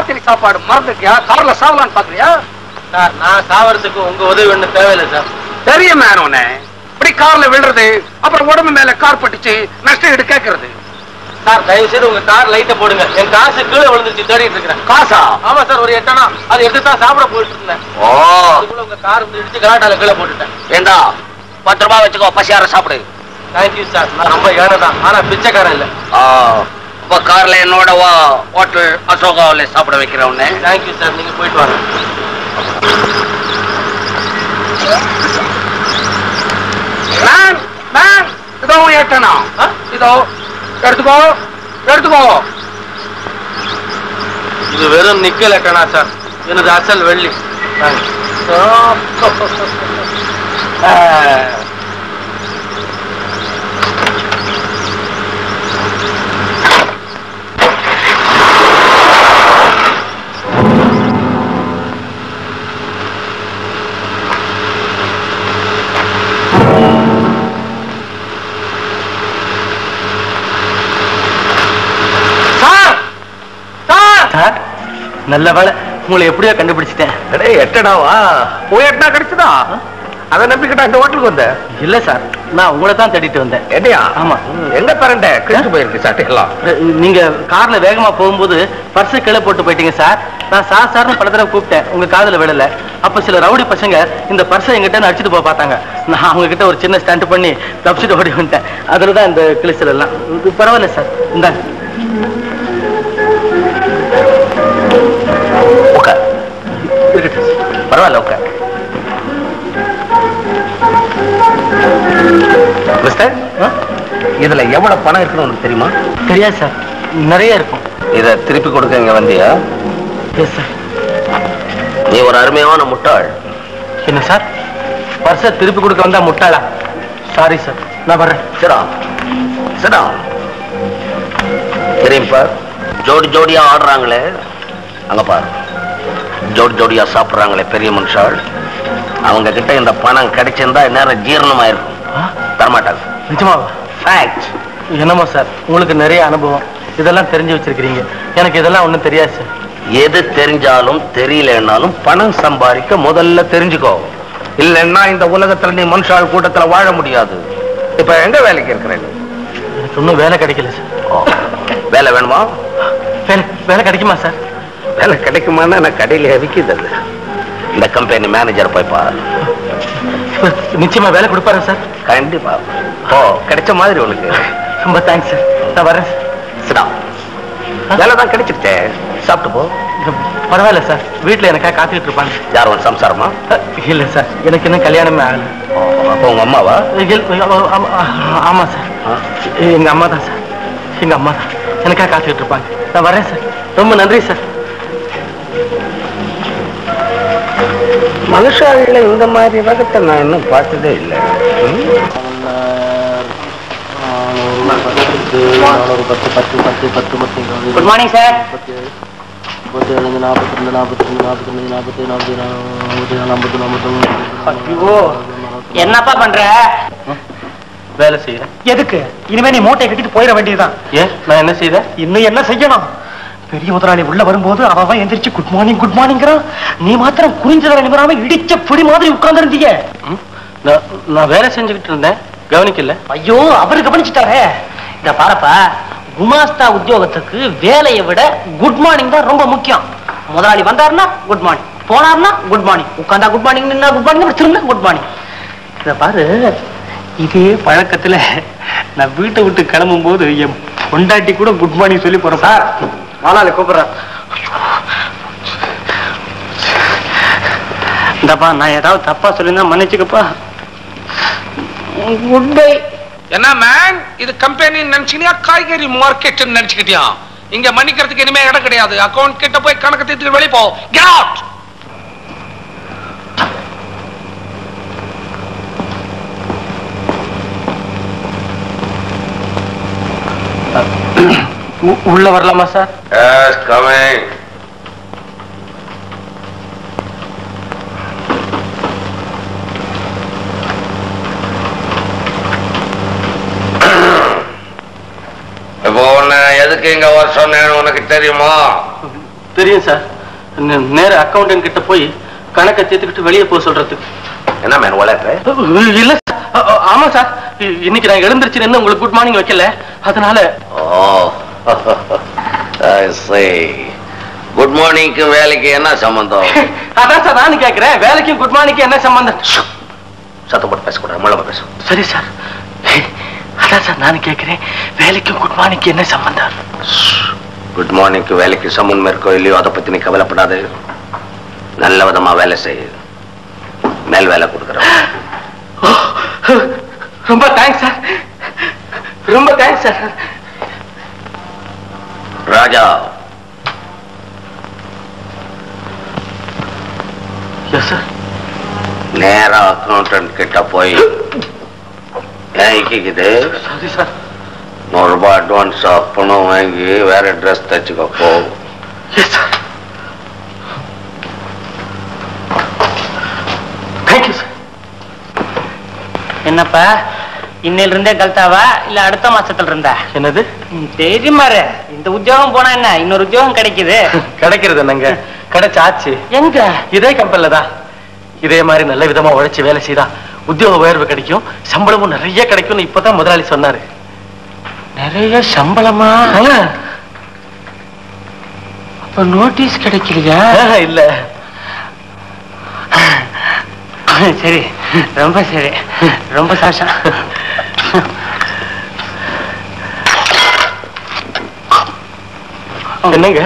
ராத்திரி சாப்பாடு மறந்துட்டியா கார்ல சாவலான்னு பாக்குறியா சார் நான் சாவறதுக்கு உங்க உதவி ஒண்ணு தேவையில்லை சார் தெரியும் மேனோனே இப்படி கார்ல விழுறது அப்புறம் உடம்பு மேல கார் பட்டுச்சு நஷ்டம் ஈடு கேக்குறது சார் தயவு செய்து உங்க கார் லைட்டை போடுங்க என் காசு கீழே விழுந்துருச்சு தேடிட்டு இருக்கிறேன் காசா ஆமா சார் ஒரு எட்டனா அது எடுத்து தான் சாப்பிட போயிட்டு இருந்தேன் ஓ அதுக்குள்ள உங்க கார் வந்து இடிச்சு கலாட்டால கீழே போட்டுட்டேன் ஏண்டா பத்து ரூபாய் வச்சுக்கோ பசியார சாப்பிடு தேங்க்யூ சார் நான் ரொம்ப ஏழை தான் ஆனா பிச்சைக்காரன் இல்ல இப்ப கார்ல என்னோட வா ஹோட்டல் அசோகாவில சாப்பிட வைக்கிறேன் உன்னை தேங்க்யூ சார் நீங்க போயிட்டு வாங்க மேன் மேன் இதோ ஏட்டனா ஆ? இதோ எடுத்துக்கோ எடுத்துக்கோ இது வெறும் நிக்கல் எட்டனா சார் எனது அசல் வெள்ளி தேங்க்ஸ் சார் சார் சார் நல்ல வேலை உங்களை எப்படியோ கண்டுபிடிச்சிட்டேன் அடே எட்டனாவா போய் எட்டனா கிடைச்சதா அதை நம்பிக்கிட்டா இந்த ஹோட்டலுக்கு வந்த இல்ல சார் நான் உங்களை தான் தேடிட்டு வந்தேன் என்னையா ஆமா. எங்க பரண்ட கிழிச்சு போயிருக்கு சட்டையெல்லாம் அஹ், நீங்க கார்ல வேகமா போகும்போது பர்ஸ் கீழே போட்டு போயிட்டீங்க சார் நான் சார் சார்னு பல தடவை கூப்பிட்டேன் உங்க காதுல விழல அப்ப சில ரவுடி பசங்க இந்த பர்ஸை எங்கிட்ட இருந்து அடிச்சுட்டு போக பார்த்தாங்க நான் அவங்க கிட்ட ஒரு சின்ன ஸ்டண்ட் பண்ணி தப்பிச்சுட்டு ஓடி வந்துட்டேன் அதுல தான் இந்த கிழிச்சல் எல்லாம் இது பரவாயில்ல சார் இந்தாங்க உட்கார் இருக்கட்டும் சார். பரவாயில்ல உட்கார் மிஸ்டர் ஆ? இதுல எவ்வளவு பணம் இருக்குன்னு உனக்கு தெரியுமா தெரியாது சார் நிறைய இருக்கும் இத திருப்பி கொடுக்க இங்க வந்தியா எஸ் சார் நீ ஒரு அருமையான முட்டாள் என்ன சார் பர்ஸை திருப்பி கொடுக்க வந்தா முட்டாளா சாரி சார் நான் வர்றேன் சிடா சிடா தெரியும் பார் ஜோடி ஜோடியா ஆடுறாங்களே அங்க பார் ஜோடி ஜோடியா சாப்பிடுறாங்களே பெரிய மனுஷாள் அவங்க கிட்ட இந்த பணம் கிடைச்சிருந்தா நேரம் ஜீரணமாயிருக்கும் தரமாட்டாங்க நிஜமாவா ஃபேக்ட் என்னமோ சார் உங்களுக்கு நிறைய அனுபவம் இதெல்லாம் தெரிஞ்சு வச்சிருக்கிறீங்க எனக்கு இதெல்லாம் ஒண்ணும் தெரியாது சார் எது தெரிஞ்சாலும் தெரியலன்னாலும் பணம் சம்பாதிக்க முதல்ல தெரிஞ்சுக்கோ இல்லைன்னா இந்த உலகத்துல நீ மனுஷாள் கூட்டத்துல வாழ முடியாது இப்ப எங்க வேலைக்கு இருக்கிற நீ எனக்கு இன்னும் வேலை கிடைக்கல சார் ஓ, வேலை வேணுமா வேலை வேலை கிடைக்குமா சார் வேலை கிடைக்குமான்னா நான் கடையில விற்கிது அது இந்த கம்பெனி மேனேஜர் போய் பாரு நிச்சயமா வேலை கொடுப்பாரா சார் கண்டிப்பா ஓ கிடைச்ச மாதிரி உனக்கு ரொம்ப தேங்க்ஸ் சார் நான் வரேன் சார் சிடா வேலை தான் கிடைச்சிருச்சே சாப்பிட்டு போ பரவாயில்ல சார் வீட்டுல எனக்காக காத்துக்கிட்டு இருப்பாங்க யார் உன் சம்சாரமா அஹ், இல்ல சார் எனக்கு இன்னும் கல்யாணமே ஆகல ஓ, அப்போ உங்க அம்மாவா இல்ல, ஆமா, ஆமா சார் ஆ? எங்க அம்மா தான் சார் எங்க அம்மா தான் எனக்காக காத்துக்கிட்டு இருப்பாங்க நான் வரேன் சார் ரொம்ப நன்றி சார் மனுஷாளில இந்த மாதிரி வகத்தை நான் இன்னும் பார்த்ததே இல்லை குட் மார்னிங் சார் ஐயோ என்னப்பா பண்ற வேலை செய்யறேன் எதுக்கு இனிமே நீ மூட்டை கட்டிட்டு போயிட வேண்டியதுதான் ஏன் நான் என்ன செய்தேன் இன்னும் என்ன செய்யணும் பெரிய முதலாளி உள்ள வரும்போது அவன் அவன் எந்திரிச்சு குட் மார்னிங் குட் மார்னிங்கிறான் நீ மாத்திரம் குறிஞ்சதர நிமிராம இடிச்ச பிடி மாதிரி உட்கார்ந்து இருந்தீங்க ம்? நான் நான் வேலை செஞ்சுக்கிட்டு இருந்தேன் கவனிக்கல ஐயோ அவரு கவனிச்சுட்டாரே இந்த பாரப்பா குமாஸ்தா உத்தியோகத்துக்கு வேலையை விட குட் மார்னிங் தான் ரொம்ப முக்கியம் முதலாளி வந்தாருன்னா குட் மார்னிங் போனார்னா குட் மார்னிங் உட்கார்ந்தா குட் மார்னிங் நின்னா குட் மார்னிங் திரும்ப குட் மார்னிங் இத பாரு இதே பழக்கத்துல நான் வீட்டை விட்டு கிளம்பும் போது என் பொண்டாட்டி கூட குட் மார்னிங் சொல்லி போறேன் சார் மாலாளி கூப்பிடுறேன் இந்தப்பா நான் ஏதாவது தப்பா சொல்லியிருந்தா மன்னிச்சுக்கப்பா குட் பை என்ன மேன் இது கம்பெனி நினைச்சினியா காய்கறி மார்க்கெட் நினைச்சுக்கிட்டியா இங்க மன்னிக்கிறதுக்கு இனிமே இடம் கிடையாது அக்கவுண்ட் கிட்ட போய் கணக்கு தீர்த்து வெளிய போ Get out! உ- உள்ள வரலாமா சார் Yes, coming. இப்போ உன்னை எதுக்கு இங்க வர சொன்னேன்னு உனக்கு தெரியுமா தெரியும் சார் நே- நேர அக்கௌண்டன்ட் கிட்ட போய் கணக்கை தீர்த்துக்கிட்டு வெளியே போக சொல்றதுக்கு என்ன மேன் உழைப்பு இல்ல சார் அ- அ- ஆமா சார் இ- இன்னைக்கு நான் எழுந்திருச்சுன்னு உங்களுக்கு குட் மார்னிங் வைக்கல அதனால ஓ குட் மார்னிங்க்கு வேலைக்கு என்ன சம்பந்தம் அதான் சார் நானும் கேக்குறேன் வேலைக்கும் குட் மார்னிங்க்கு என்ன சம்பந்தம் சத்தம் போட்டு பேசக்கூடாது முள்ளமா பேசும் சரி சார் அதான் சார் நானும் கேக்குறேன் வேலைக்கும் குட் மார்னிங்க்கு என்ன சம்பந்தம் குட் மார்னிங்க்கு வேலைக்கு சம்மந்தம் இருக்கோ இல்லையோ அதை பத்தி நீ கவலைப்படாது நல்ல விதமா வேலை செய் மேல் வேலை கொடுக்குறேன் ஓ, ரொம்ப தேங்க்ஸ் சார் ரொம்ப thanks sir Raja yes sir நேரா அக்கௌண்டன்ட் கிட்ட போய் ஏன் இக்கிக்குது சரி சார் நூறு ரூபாய் அட்வான்ஸ் பணம் வாங்கி வேற ட்ரெஸ் தச்சுக்கோ போ எஸ் சார் தேங்க்யூ சார் என்னப்பா இன்னையில இருந்தே கல்தாவா இல்ல அடுத்த மாசத்துல இருந்தா என்னது தெரியுமாரு இந்த உத்தியோகம் போனா என்ன இன்னொரு உத்தியோகம் கிடைக்குது கிடைக்கிறது என்னங்க கிடைச்சாச்சு எங்க இதே கம்பெனில தான் இதே மாதிரி நல்ல விதமா உழைச்சு வேலை செய்தா உத்தியோக உயர்வு கிடைக்கும் சம்பளமும் நிறைய கிடைக்கும்னு இப்பதான் முதலாளி சொன்னாரு நிறைய சம்பளமா ஆ, அப்ப நோட்டீஸ் கிடைக்கலையா ஆ, இல்ல சரி ரொம்ப சரி ரொம்ப சந்தோஷம் என்னங்க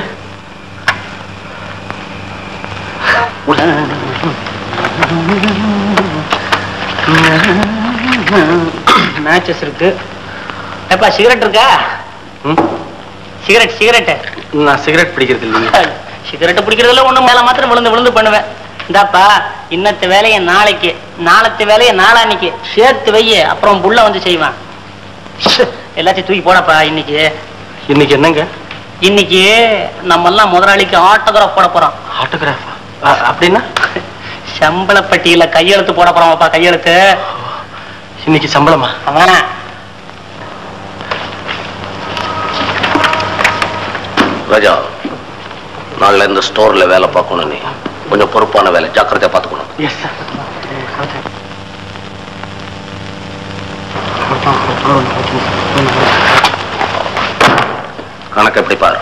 மேட்சஸ் இருக்கு ஏப்பா சிகரெட் இருக்கா ம், சிகரெட் சிகரெட் நான் சிகரெட் பிடிக்கிறது இல்லைங்க சிகரெட் பிடிக்கிறதுல ஒண்ணு மேல மாத்திரம் விழுந்து விழுந்து பண்ணுவேன் இந்தாப்பா இன்னத்து வேலையை நாளைக்கு நாளத்து வேலையை நாளான்னைக்கு சேர்த்து வை அப்புறம் புள்ள வந்து செய்வான் ஷ், எல்லாத்தையும் தூக்கி போடப்பா இன்னைக்கு இன்னைக்கு என்னங்க இன்னைக்கு நம்ம எல்லாம் முதலாளிக்கு ஆட்டோகிராஃப் போட போறோம் ஆட்டோகிராஃபா அப்படின்னா சம்பள பட்டியல கையெழுத்து போட போறோம்ப்பா கையெழுத்து இன்னைக்கு சம்பளமா அவன் ராஜா நாளில் இந்த ஸ்டோர்ல வேலை பார்க்கணும் நீ கொஞ்சம் பொறுப்பான வேலை ஜாக்கிரதையா பார்த்துக்கணும் எஸ் சார் கணக்கு எப்படி பாரு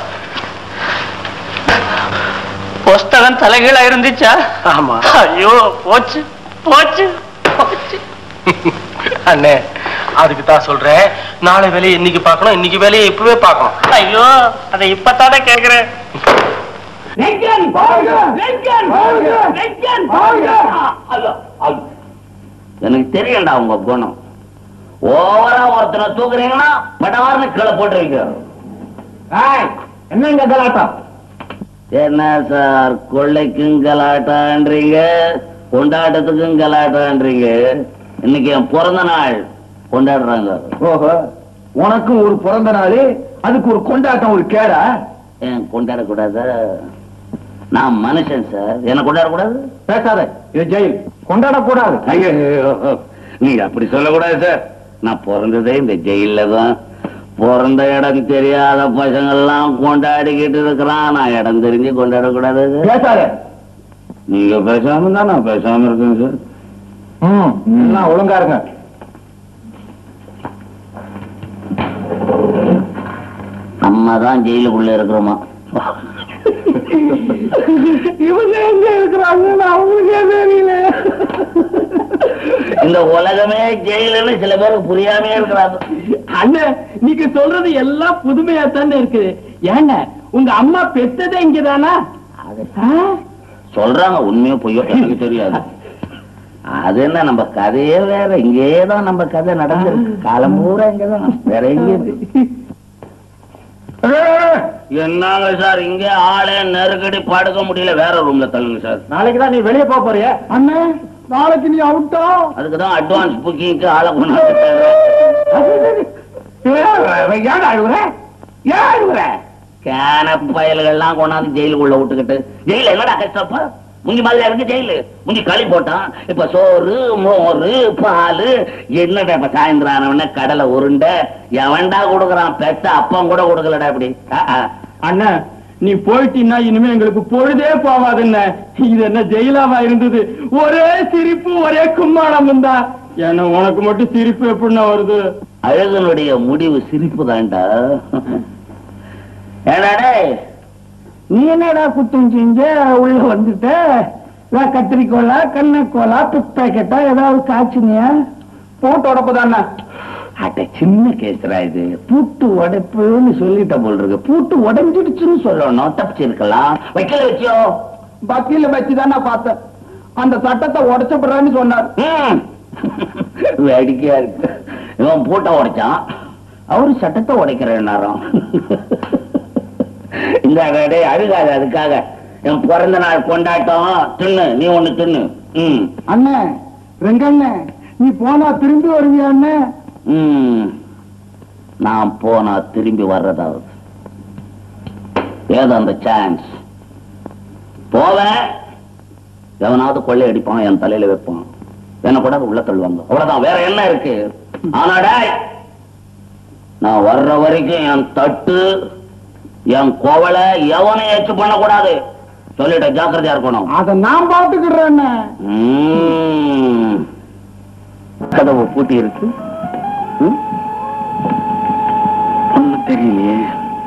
புஸ்தகம் தலைகீழா இருந்துச்சா ஆமா ஐயோ போச்சு போச்சு போச்சு அண்ணே அதுக்கு தான் சொல்றேன் நாளை வேலையை இன்னைக்கு பார்க்கணும் இன்னைக்கு வேலையை இப்பவே பார்க்கணும் ஐயோ அதை இப்பத்தானே கேக்குறேன் எனக்கு தெரியண்டா உங்க குணம் ஓவரா ஒருத்தனை தூக்குறீங்கன்னா படவார்னு கீழே போட்டுருவீங்க என்னங்க கலாட்டம் என்ன சார் கொள்ளைக்கும் கலாட்டான்றீங்க கொண்டாட்டத்துக்கும் கலாட்டான்றீங்க இன்னைக்கு என் பிறந்த நாள் கொண்டாடுறாங்க ஓஹோ உனக்கும் ஒரு பிறந்த நாள் அதுக்கு ஒரு கொண்டாட்டம் ஒரு கேடா ஏன் கொண்டாடக்கூடாது நான் மனுஷன் சார் என்ன கொண்டாடக்கூடாது பேசாத இது ஜெயில் கொண்டாடக்கூடாது ஐயோ நீங்க அப்படி சொல்லக்கூடாது சார் நான் பிறந்ததே இந்த ஜெயில தான் பிறந்த இடம் தெரியாத பசங்கள்லாம் கொண்டாடிக்கிட்டு இருக்கிறான் நான் இடம் தெரிஞ்சு கொண்டாடக்கூடாது சார் பேசாத நீங்க பேசாம தான் நான் பேசாம இருக்கேன் சார் ம் எல்லாம் ஒழுங்கா இருங்க நம்ம தான் ஜெயிலுக்குள்ள இருக்கிறோமா இவங்க எங்க இருக்கிறாங்கன்னு அவங்களுக்கே தெரியல இந்த உலகமே ஜெயிலுன்னு சில பேருக்கு புரியாமே இருக்கிறாங்க அண்ணன் நீங்க சொல்றது எல்லாம் புதுமையா தானே இருக்குது ஏங்க உங்க அம்மா பெத்ததே இங்கதானா சொல்றாங்க உண்மையோ பொய்யோ எனக்கு தெரியாது அது என்ன நம்ம கதையே வேற இங்கேதான் நம்ம கதை நடந்திருக்கு காலம் பூரா இங்கதான் வேற எங்க இருக்கு என்னங்க சார் இங்க ஆளே நெருக்கடி படுக்க முடியல வேற ரூம்ல தள்ளுங்க சார் நாளைக்கு தான் நீ வெளியே போக போறிய அண்ணன் நாளைக்கு நீ அவுட்டா அதுக்குதான் அட்வான்ஸ் புக்கிங்க்கு ஆளை கொண்டாந்து ஏன் அழுகுற ஏன் அழுகுற கேன பயல்கள்லாம் கொண்டாந்து ஜெயிலுக்குள்ள விட்டுக்கிட்டு ஜெயில என்னடா கஷ்டப்பா முந்தி மாதிரி இருக்கு ஜெயிலு முந்தி களி போட்டான் இப்ப சோறு மோரு பால் என்னடா இப்ப சாயந்தரம் ஆனவன கடலை உருண்டை எவன்டா கொடுக்குறான் பெத்த அப்பம் கூட கொடுக்கலடா இப்படி ஆ, ஆ. அண்ணன் நீ போயிட்டீன்னா இனிமே எங்களுக்கு பொழுதே போவாதுன்ன இது என்ன ஜெயிலாவா இருந்தது ஒரே சிரிப்பு ஒரே கும்மாளம் தான் ஏன்னா உனக்கு மட்டும் சிரிப்பு எப்படின்னா வருது அழகனுடைய முடிவு சிரிப்பு தான்டா ஏடாடே நீ என்னடா குத்தம் செஞ்ச உள்ள வந்துட்ட நான் கத்திரிக்கோலா கண்ணக்கோலா பிக் பேக்கெட்டா ஏதாவது காய்ச்சினியா போட்டு உடப்புதானே அட்ட சின்ன கேஸ்ரா இது பூட்டு உடைப்புன்னு சொல்லிட்ட போல் இருக்கு பூட்டு உடைஞ்சிடுச்சுன்னு சொல்லணும் தப்பிச்சிருக்கலாம் வைக்கல வச்சோ பக்கியில வச்சுதானே பார்த்தேன் அந்த சட்டத்தை உடைச்சப்படுறான்னு சொன்னார் ம். வேடிக்கையா இருக்கு இவன் பூட்டை உடைச்சான் அவரு சட்டத்தை உடைக்கிற நேரம் இந்த டே அழுகாது அதுக்காக என் பிறந்த நாள் கொண்டாட்டம் தின்னு நீ ஒண்ணு தின்னு ம் அண்ணே ரெங்கண்ணே நீ போனா திரும்பி வருவியா அண்ணே ம். நான் போனா திரும்பி வர்றதாவது ஏதோ அந்த சான்ஸ் போவேன் எவனாவது கொள்ளை அடிப்பான் என் தலையில வைப்பான் என்ன கூட உள்ள தள்ளுவாங்க அவ்வளவுதான் வேற என்ன இருக்கு ஆனாடா நான் வர்ற வரைக்கும் என் தட்டு என் கோவலை எவனையும் ஏச்சு பண்ணக்கூடாது சொல்லிட்ட ஜாக்கிரதையா இருக்கணும் அத நான் பாத்துக்கிறேன் அண்ணே ம். கதவு பூட்டி இருக்கு ம்? ஒண்ணும் தெரியலையே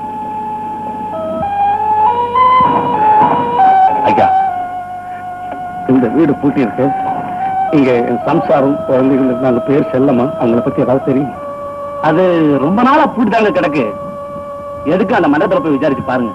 ஐயா இந்த வீடு பூட்டி இருக்கு இங்க என் சம்சாரம் குழந்தைகள் இருந்தாங்க பேர் செல்லம்மா அவங்கள பத்தி ஏதாவது தெரியும் அது ரொம்ப நாளா பூட்டிதாங்க கிடக்கு எதுக்கு அந்த மண்டபத்துல போய் விசாரிச்சு பாருங்க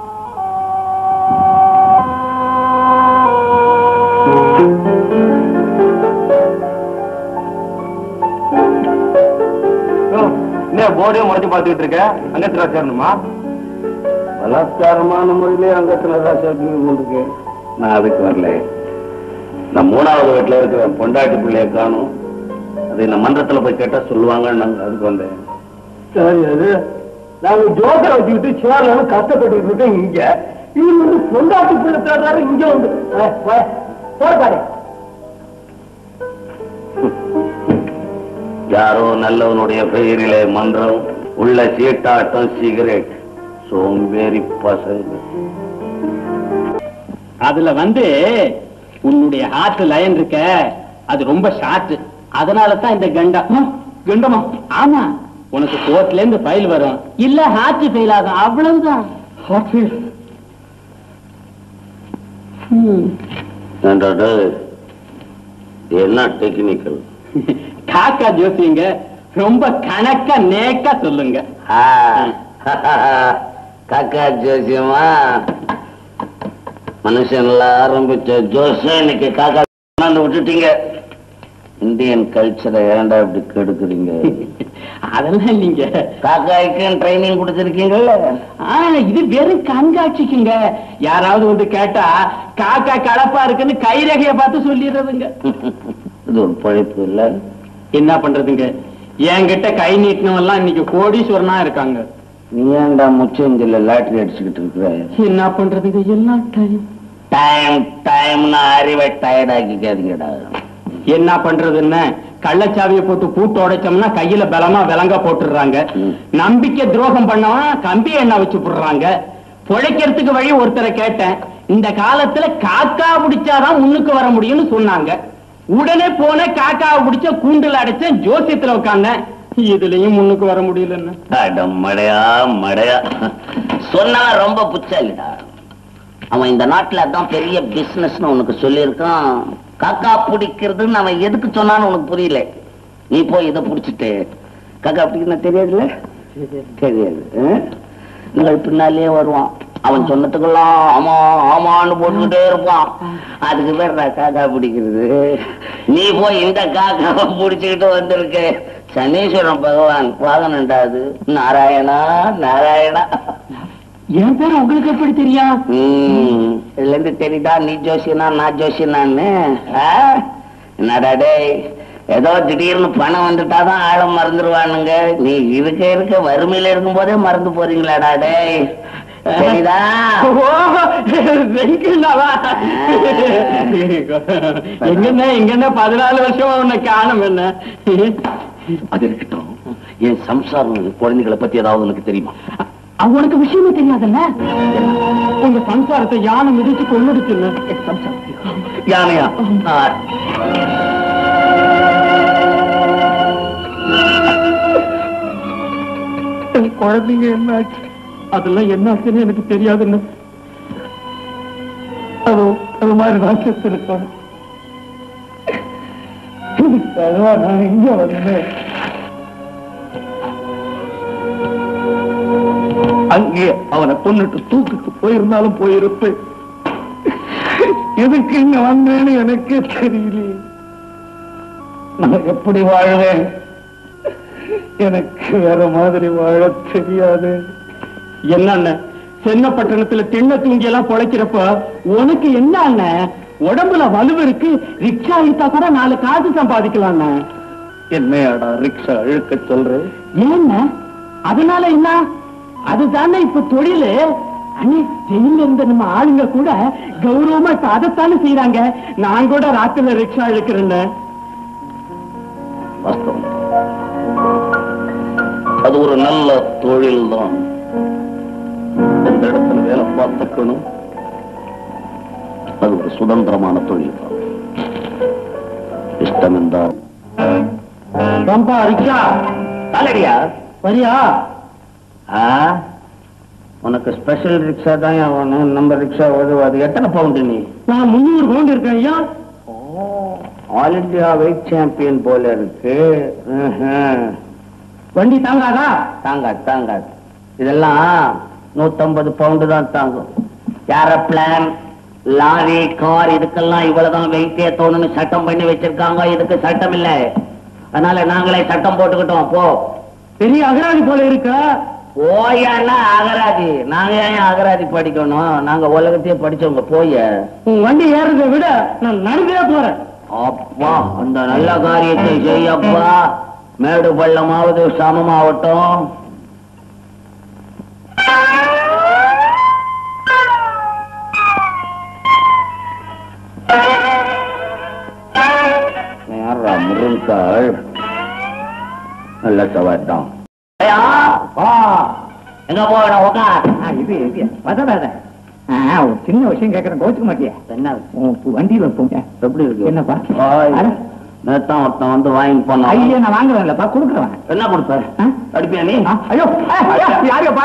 என்ன போர்டே முறைச்சு பார்த்துக்கிட்டு இருக்க அங்கத்துல சேரணுமா பலாத்காரமான முறையிலே அங்கத்துல தான் சேர்க்கணும் இருக்கு நான் அதுக்கு வரல நான் மூணாவது வீட்டுல இருக்கிற பொண்டாட்டி பிள்ளைய காணும் அது இந்த மன்றத்துல போய் கேட்டா சொல்லுவாங்கன்னு நாங்க அதுக்கு வந்தேன் சரி அது நாங்க ஜோக்கரை வச்சுக்கிட்டு சேர்ல கஷ்டப்பட்டு இருக்கோம் இங்க இது வந்து பொண்டாட்டி பிள்ளை தேடுறாரு இங்க வந்து போறாரு யாரோ நல்லவனுடைய பெயரிலே மன்றம் உள்ள சீட்டாட்டம் சிகரெட் சோம்பேறி பசங்க அதுல வந்து உன்னுடைய ஹார்ட் லைன் இருக்க அது ரொம்ப ஷார்ட் அதனால தான் இந்த கண்டம் கண்டமா ஆமா உனக்கு கோர்ட்ல இருந்து ஃபைல் வரும் இல்ல ஹார்ட் ஃபெயில் ஆகும் அவ்வளவுதான் ஹார்ட் ஃபெயில் ஏண்டா டேய், இது என்ன டெக்னிக்கல் காக்கா ஜோசியங்க ரொம்ப கணக்கா நேக்கா சொல்லுங்க காக்கா ஜோசியமா மனுஷன்ல ஆரம்பிச்ச ஜோசியம் இன்னைக்கு காக்கா கொண்டாந்து விட்டுட்டீங்க இந்தியன் கல்ச்சரை ஏன்டா இப்படி கெடுக்குறீங்க அதெல்லாம் இல்லைங்க காக்காய்க்கும் ட்ரைனிங் கொடுத்துருக்கீங்கல்ல ஆ, இது வெறும் கண்காட்சிக்குங்க யாராவது வந்து கேட்டா காக்கா கலப்பா இருக்குன்னு கைரேகைய பார்த்து சொல்லிடுறதுங்க இது ஒரு பழைப்பு இல்ல என்ன பண்றதுங்க என்கிட்ட கை நீட்டினவெல்லாம் இன்னைக்கு கோடீஸ்வரனா இருக்காங்க நீ ஏன்டா முச்சந்தில லாட்டரி அடிச்சுக்கிட்டு இருக்கிற என்ன பண்றதுங்க எல்லாம் டைம் டைம் டைம்னு அறிவை டயர்ட் ஆக்கிக்காதீங்கடா என்ன பண்றதுன்னு கள்ளச்சாவியை போட்டு பூட்டு உடைச்சோம்னா கையில பலமா விலங்க போட்டுடுறாங்க ம். நம்பிக்கை துரோகம் பண்ணவன் கம்பி எண்ணெய் வச்சு போடுறாங்க பொழைக்கிறதுக்கு வழி ஒருத்தரை கேட்டேன் இந்த காலத்துல காக்கா பிடிச்சாதான் முன்னுக்கு வர முடியும்னு சொன்னாங்க உடனே போன காக்காவை பிடிச்ச கூண்டுல அடைச்சேன் ஜோசியத்துல உட்கார்ந்தேன் இதுலயும் முன்னுக்கு வர முடியலன்னு அட மடையா மடையா சொன்னவன் ரொம்ப புச்சாலிடா அவன் இந்த நாட்டுல அதான் பெரிய பிசினஸ்னு உனக்கு சொல்லியிருக்கான் காக்கா பிடிக்கிறதுன்னு அவன் எதுக்கு சொன்னான்னு உனக்கு புரியல நீ போய் இதை பிடிச்சிட்டு காக்கா பிடிக்கணும் தெரியாதுல்ல தெரியாது ஆ? உங்கள் பின்னாலேயே வருவான் அவன் சொன்னதுக்கெல்லாம் ஆமா ஆமான்னு போட்டுக்கிட்டே இருப்பான் அதுக்கு பேர் நான் காக்கா பிடிக்கிறது நீ போய் இந்த காக்காவை பிடிச்சுக்கிட்டு வந்திருக்க சனீஸ்வரன் பகவான் வாகனண்டா அது நாராயணா நாராயணா என் பேர் உங்களுக்கு எப்படி தெரியும் ம், இதுல இருந்து தெரியுதா நீ ஜோசியனா நான் ஜோசியனான்னு ஆ? என்னடா டேய் ஏதோ திடீர்னு பணம் வந்துட்டாதான் ஆழ மறந்துடுவானுங்க நீ இருக்க இருக்க வறுமையில இருக்கும் போதே மறந்து போறீங்களாடா டேய் தெரியுதா வெங்கிலாவா எங்கண்ணே எங்கண்ணே பதினாலு வருஷமா உன்னை காணும் என்ன அது இருக்கட்டும் என் சம்சாரம் குழந்தைகளை பத்தி ஏதாவது உனக்கு தெரியுமா அவனுக்கு விஷயமே தெரியாதுல்ல உங்க சம்சாரத்தை யானை மிதிச்சு கொண்டுடுச்சுன்னு யானையா என் குழந்தைங்க என்னாச்சு அதெல்லாம் என்னாச்சுன்னு எனக்கு தெரியாதுன்னு அது அது மாதிரி நான் செத்து இருப்பேன் அதுவா நான் இங்க வந்தேன் அங்கே அவனை கொன்னுட்டு தூக்குக்கு போயிருந்தாலும் போயிருப்பேன் எதுக்கு இங்க வந்தேன்னு எனக்கே தெரியலையே நான் எப்படி வாழ்வேன் எனக்கு வேற மாதிரி வாழ தெரியாது என்ன சென்னப்பட்டணத்துல திண்ண தூங்கி எல்லாம் பொழைக்கிறப்ப உனக்கு என்ன அண்ணன் உடம்புல வலுவு இருக்கு ரிக்ஷா இழுத்தா கூட நாலு காசு சம்பாதிக்கலாம் என்னையாடா ரிக்ஷா இழுக்க சொல்றேன் ஏன்னா அதனால என்ன அதுதானே இப்ப தொழிலு அண்ணே ஜெயில இருந்த நம்ம ஆளுங்க கூட கௌரவமா இப்ப அதைத்தானே செய்யறாங்க நான் கூட ராத்திரில ரிக்ஷா இழுக்கிறேன்னு வாஸ்தவம் அது ஒரு நல்ல தொழில் தான் எந்த இடத்துல வேலை பார்த்துக்கணும் அது ஒரு சுதந்திரமான தொழில் தான் இஷ்டம் என்றால் ரம்பா ரிக்ஷா காலடியா வரியா ஆ உனக்கு ஸ்பெஷல் ரிக்ஷா தான் வேணும் நம்ம ரிக்ஷா உதவாது எத்தனை பவுண்டு நீ நான் முன்னூறு பவுண்ட் இருக்கேன் ஐயா ஆல் இந்தியா வெயிட் சாம்பியன் போல இருக்கு ம்ஹும். வண்டி தாங்காதா தாங்காது தாங்காது இதெல்லாம் நூத்தம்பது பவுண்டு தான் தாங்கும் ஏரோப்ளான் லாரி கார் இதுக்கெல்லாம் இவ்வளவுதான் வெயிட் ஏத்தணும்னு சட்டம் பண்ணி வச்சிருக்காங்க இதுக்கு சட்டம் இல்ல அதனால நாங்களே சட்டம் போட்டுக்கிட்டோம் போ பெரிய அகராதி போல இருக்க போயன்னா அகராதி நாங்க ஏன் அகராதி படிக்கணும் நாங்க உலகத்தையே படிச்சவங்க போய உன் வண்டி ஏறதை விட நான் நடந்தே போறேன் அப்பா அந்த நல்ல காரியத்தை செய்யப்பா மேடு பள்ளமாவது சமமாவட்டும் யாரா முருங்காள் நல்ல சவாட்டம் எங்க போகணும் உட்கார் இது இது வதடாத ஒரு சின்ன விஷயம் கேட்கறேன் கோச்சுக்க மாட்டியா என்ன உன் வண்டியில போங்க எப்படி இருக்கு என்னப்பா? ஆய். அட. நேத்தான் ஒருத்தன் வந்து வாங்கி போனான் ஐயா நான் வாங்குறேன்லப்பா கொடுக்குறேன் என்ன கொடுப்பாரு ஆ? அடிப்பியா நீ ஐயோ யாருப்பா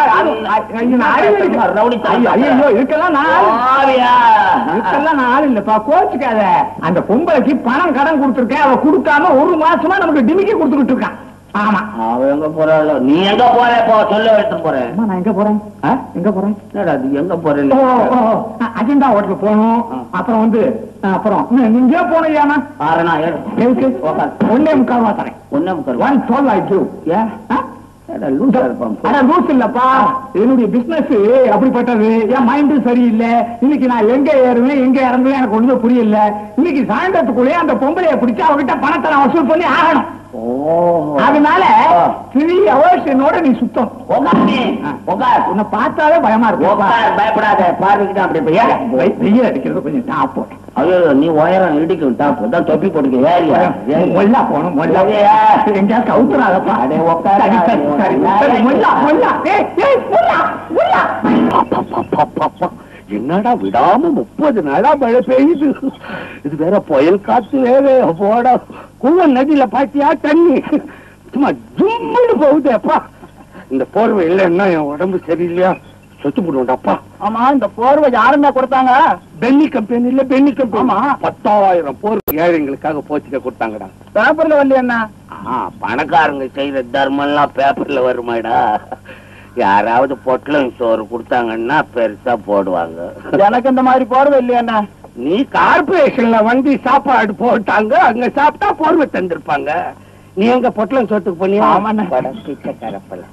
ரவுடி ஐயோ இதுக்கெல்லாம் நான் ஆளு. ஆவியா. இதுக்கெல்லாம் நான் ஆள் இல்லப்பா கோச்சுக்காத அந்த பொம்பளைக்கு பணம் கடன் கொடுத்துருக்கேன் அவ கொடுக்காம ஒரு மாசமா நமக்கு டிமிக்கி கொடுத்துக்கிட்டு இருக்கான் ஆமா அவ எங்க போறாளோ நீ எங்க போற போ சொல்ல எடுத்து போறேன் அம்மா, நான் எங்க போறேன் ஆ? எங்க போறேன் என்னடா அது எங்க போற ஓ, ஓ, ஓ. அஜெண்டா ஹோட்டலுக்கு போகணும் அப்புறம் வந்து அப்புறம் நீங்க போனையானா ஆறனா ஏறு எதுக்கு உக்கார். ஒன்னே முக்கால் ரூபா தரேன் ஒன்னே முக்கால் ஒன் டுவெல் ஆயிட்டு ஏன் லூசா இருப்பான் ஆனா ரூல்ஸ் இல்லப்பா என்னுடைய பிசினஸ் அப்படிப்பட்டது என் மைண்டு சரியில்லை இன்னைக்கு நான் எங்க ஏறுவேன் எங்க இறங்குவேன் எனக்கு ஒண்ணுமே புரியல இன்னைக்கு சாயந்தரத்துக்குள்ளே அந்த பொம்பளைய பிடிச்சு அவகிட்ட பணத்தை நான் வசூல் பண்ணி ஆகணும் ஓஹோ அதனால ஆ. த்ரீ ஹவர்ஸ் என்னோட நீ சுத்தம் உக்கார் நீ உக்கார் உன்னை பார்த்தாலே பயமா இருக்கு உக்கார் பயப்படாத பார்வைக்கிட்ட அப்படி போய் ஏறு. வெய்- வெயில் அடிக்கிறது கொஞ்சம் டாப் ஐயோ நீ உயரம் இடிக்கும் டாப் தான் தொப்பி போட்டுக்க ஏறியா ஏறி. மொல்லா போகணும் மொல்லா சரியா? எங்கேயாவது கவுத்துறாதப்பா அடே, உட்காரு. சரி, சரி, சரி, சரி, மொல்லா மொல்லா ஏய், ஏய், மொல்லா மொல்லா அப்பப்பப்பப்பப்பா. என்னடா விடாம முப்பது நாளா மழை பெய்யுது இது வேற புயல் காத்து வேற போட குவன் நதியில பாத்தியா தண்ணி சும்மா ஜும்முன்னு போகுது அப்பா இந்த போர்வை இல்லைன்னா என் உடம்பு சரியில்லையா சொத்து போடுவோம்டாப்பா ஆமா இந்த போர்வை யாருன்னா கொடுத்தாங்க பென்னி கம்பெனி இல்ல பென்னி கம்பெனி பத்தாயிரம் போர்வை ஏழைங்களுக்காக போச்சுக்க கொடுத்தாங்கடா பேப்பர்ல வரல என்ன ஆ, பணக்காரங்க செய்யற தர்மம் எல்லாம் பேப்பர்ல வருமாடா யாராவது பொட்டலம் சோறு கொடுத்தாங்கன்னா பெருசா போடுவாங்க எனக்கு இந்த மாதிரி போர்வை இல்லையா நீ கார்பரேஷன்ல வந்து சாப்பாடு போட்டாங்க அங்க சாப்பிட்டா போர்வை தந்திருப்பாங்க நீ எங்க பொட்டலம் சோத்துக்கு பண்ணியா ஆமாண்ணே. பிச்சைக்காரப்பல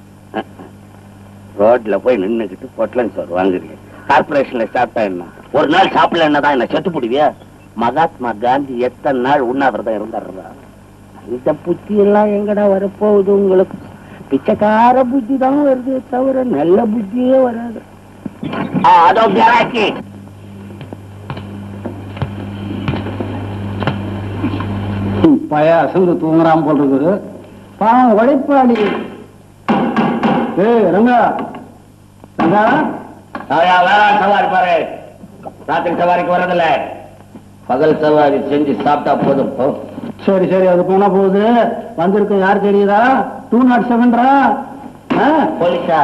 ரோட்ல போய் நின்னுக்கிட்டு பொட்டலம் சோறு வாங்குறீங்க கார்பரேஷன்ல சாப்பிட்டா என்ன ஒரு நாள் சாப்பிடல என்னதான் என்ன செத்து போடுவியா மகாத்மா காந்தி எத்தனை நாள் உண்ணாவிரதம் இருந்தாருடா இந்த புத்தி எல்லாம் எங்கடா வரப்போகுது உங்களுக்கு பிச்சைக்கார புத்தி தான் வருது தவிர நல்ல புத்தியே வராது ஆ, அதோ கிராக்கி பய அசந்து தூங்குறான் போல் இருக்குது பாவம் உழைப்பாளி ஏய் ரங்கா ரங்கா, அவயா வேளாண் சவாரி பாரு ராத்திரி சவாரிக்கு வர்றதில்ல பகல் சவாரி செஞ்சு சாப்பிட்டா போதும் போ சரி சரி அது போனா போகுது வந்திருக்க யார் தெரியுதா டூ நாட் செவன்ரா போலீஸா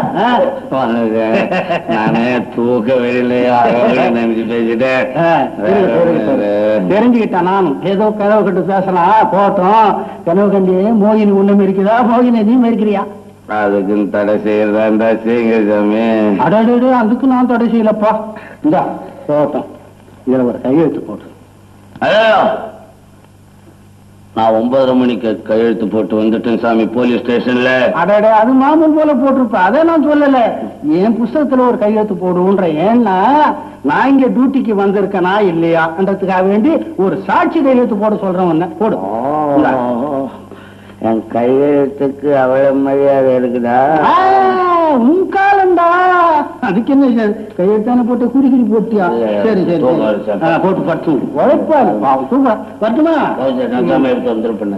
நானே தூக்க வெளியிலையா நினைச்சு பேசிட்டேன் தெரிஞ்சுக்கிட்டேன் நானும் ஏதோ கனவு கண்டு பேசலாம் போட்டோம் கனவு கண்டி மோகினி ஒண்ணும் இருக்குதா மோகினி நீ இருக்கிறியா அதுக்குன்னு தடை செய்யறதா செய்யுங்க சாமி அடடே அதுக்கு நான் தடை செய்யலப்பா இந்தா போட்டோம் இதுல ஒரு கையெழுத்து போட்டு ஐயோ நான் ஒன்பதரை மணிக்கு கையெழுத்து போட்டு வந்துட்டேன் சாமி போலீஸ் ஸ்டேஷன்ல அடடே அது மாமூல் போல போட்டிருப்ப அதை நான் சொல்லல என் புஸ்தகத்துல ஒரு கையெழுத்து போடுன்ற ஏன்னா நான் இங்க டியூட்டிக்கு வந்திருக்கனா இல்லையான்றதுக்காக வேண்டி ஒரு சாட்சி கையெழுத்து போட சொல்றேன் உன்னை. போடு இந்தா. என் கையெழுத்துக்கு அவ்வளவு மரியாதை இருக்குதா ஆ, உன் காலம்டா அதுக்கு என்ன சார் கையெழுத்தான போட்டு குறுக்கிடி போட்டியா சரி சரி தூக்கம் வருது சரி. சார். ஆ, போட்டு படுத்து உழைப்பாரு பாவம் தூங்க வரட்டுமா நான் சாமி எடுத்து வந்துருப்பேன்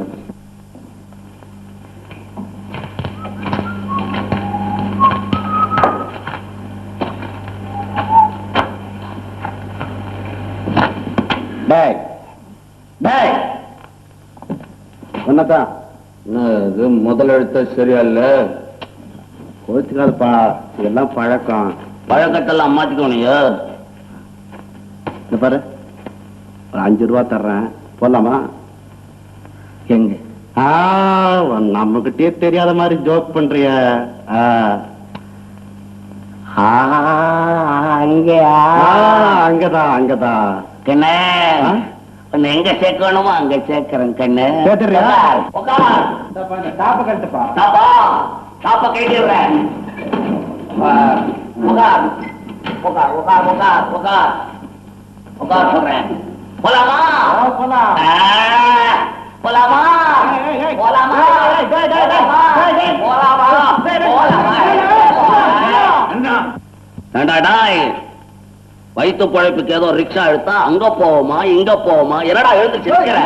டேய் டேய் என்னத்தான் இது முதல் எழுத்த சரியா இல்ல கோச்சுக்காதப்பா இதெல்லாம் பழக்கம் பழக்கத்தெல்லாம் மாத்திக்கோனியா இந்த பாரு ஒரு அஞ்சு ரூபா தர்றேன் போலாமா எங்க ஆ நம்மகிட்டயே தெரியாத மாதிரி ஜோக் பண்றிய ஆ. ஆ, அங்கயா அங்கதான் அங்கதான் கண்ணே ஆ? உன்னை எங்க சேர்க்கணுமோ அங்க சேர்க்கிறேன் கண்ணு சேர்த்துறியா? உட்கார், உட்கார். டாப்ப கட்டுப்பா தாப்பா தாப்ப கட்டிடுறேன் உட்கார் உட்கார் உட்கார் உட்கார் உட்கார் உட்கார் உட்கார் சொல்றேன் போலாமா போலாம் ஆ, போலாமா ஏய், ஏய். போலாமா ஏய், ஏய், ஏய், ஏய், ஏய், ஏய். போலாமா ஏய், ஏய், போலாமா ஏய், ஏய், ஏண்டா டாய் வயிற்று பழைப்புக்கு ஏதோ ரிக்ஷா எடுத்தா அங்க போவோமா இங்க போவோமா என்னடா எழுந்துச்சு நிக்கிற?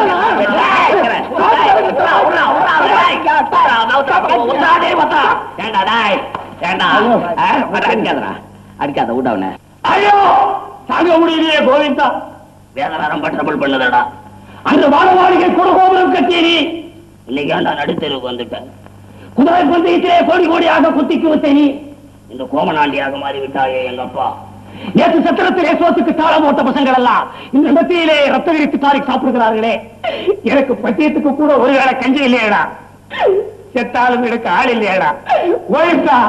உட்றாதே, உட்றா. ஏண்டா டாய் ஏண்டா ஆ, அட, அடிக்காதடா அடிக்காத விட அவனை ஐயோ தாங்க முடியலையே கோவிந்தா வேதனாரம் பட்டபல் பண்ணுதடா அந்த வாழவாடிகை குடகோபுரம் கட்டேரி இன்னைக்கு ஏன்டா நடுத்தெருவுக்கு வந்துட்டேன் குதிரை பந்தயத்திலே கோடி கோடியாக குத்திக்கு விட்டேனி இந்த கோமநாண்டியாக மாறி விட்டாயே எங்க அப்பா நேற்று சத்திரத்திலே சோத்துக்கு தாளம் போட்ட பசங்கள் எல்லாம் இந்த மத்தியிலே ரத்த விரித்து தாரி சாப்பிடுகிறார்களே எனக்கு பத்தியத்துக்கு கூட ஒரு வேளை கஞ்சி இல்லையடா செத்தாலும் எனக்கு ஆள் இல்லையடா ஓய்வுக்கா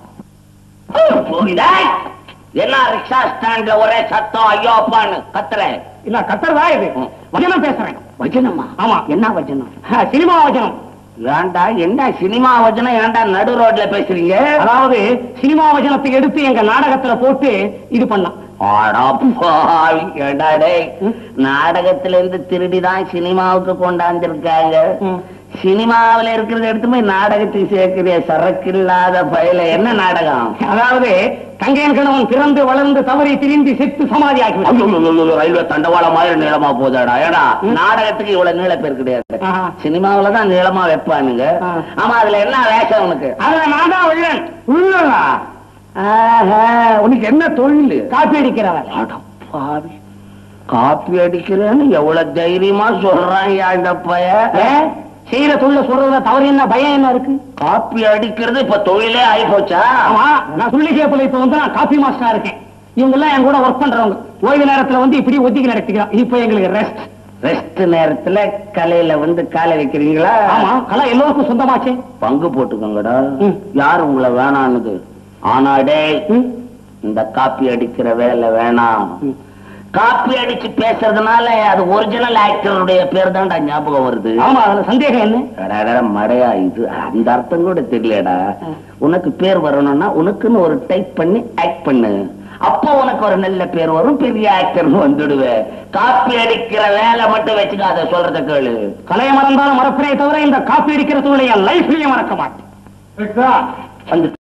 டேய், என்ன ரிக்ஷா ஸ்டாண்ட்ல ஒரே சத்தம் ஐயோ அப்பான்னு கத்துறேன் இல்ல கத்தர்தா இது வசனம் பேசுறேன் வச்சனமா ஆமா என்ன வச்சனம் ஆ, சினிமா வசனம் ஏன்டா என்ன சினிமா வச்சனம் ஏன்டா நடு ரோட்ல பேசுறீங்க அதாவது சினிமா வசனத்தை எடுத்து எங்க நாடகத்துல போட்டு இது பண்ணலாம் ஆடா பாவி, ஏண்டா டேய், நாடகத்துல இருந்து திருடிதான் சினிமாவுக்கு கொண்டாந்துருக்காங்க ம். சினிமாவுல இருக்கிறத எடுத்து போய் நாடகத்துக்கு சேர்க்கிறிய சரக்கு இல்லாத பயல என்ன நாடகம் அதாவது தங்கையன் கணவன் பிறந்து வளர்ந்து தவறி திரிந்து செத்து சமாதி ஆகி ரயில்வே தண்டவாள மாதிரி நீளமா போதாடா ஏடா நாடகத்துக்கு இவ்வளவு நீள பேர் கிடையாது ஆஹா. சினிமாவுல தான் நீளமா வைப்பானுங்க ஆ. ஆமா அதுல என்ன வேஷம் உனக்கு அதுல நான் தான் உள்ளன் உள்ளா உனக்கு என்ன தொழில் காப்பி அடிக்கிறவன் அட பாவி. காப்பி அடிக்கிறேன்னு எவ்வளவு தைரியமா சொல்றான் இந்த பைய செய்யற தொழில சொல்றதுல தவறு என்ன பயம் என்ன இருக்கு காப்பி அடிக்கிறது இப்ப தொழிலே ஆகி போச்சா ஆமா நான் சொல்லி கேப்பல இப்ப வந்து நான் காப்பி மாஸ்டரா இருக்கேன் இவங்க எல்லாம் என் கூட ஒர்க் பண்றவங்க ஓய்வு நேரத்துல வந்து இப்படி ஒத்திக்கி நடத்திக்கிறோம் இப்ப எங்களுக்கு ரெஸ்ட் ரெஸ்ட் நேரத்துல கலையில வந்து காலை வைக்கிறீங்களா ஆமா கலா எல்லோருக்கும் சொந்தமாச்சே பங்கு போட்டுக்கோங்கடா ம். யார் உங்களை வேணான்னுது ஆனா டேய் ம். இந்த காப்பி அடிக்கிற வேலை வேணாம் ம். காப்பி அடிச்சு பேசுறதுனால அது ஒரிஜினல் ஆக்டருடைய பேர் தான்டா ஞாபகம் வருது ஆமா அதுல சந்தேகம் என்ன அட, அட, மடையா இது அந்த அர்த்தம் கூட தெரியலடா உனக்கு பேர் வரணும்னா உனக்குன்னு ஒரு டைப் பண்ணி ஆக்ட் பண்ணு அப்போ உனக்கு ஒரு நல்ல பேர் வரும் பெரிய ஆக்டர்னு வந்துடுவே காப்பி அடிக்கிற வேலை மட்டும் வச்சுக்காத சொல்றத கேளு கலையை மறந்தாலும் மறப்பனே தவிர இந்த காப்பி அடிக்கிற தொழிலை என் லைஃப்லயும் மறக்க மாட்டேன் வந்து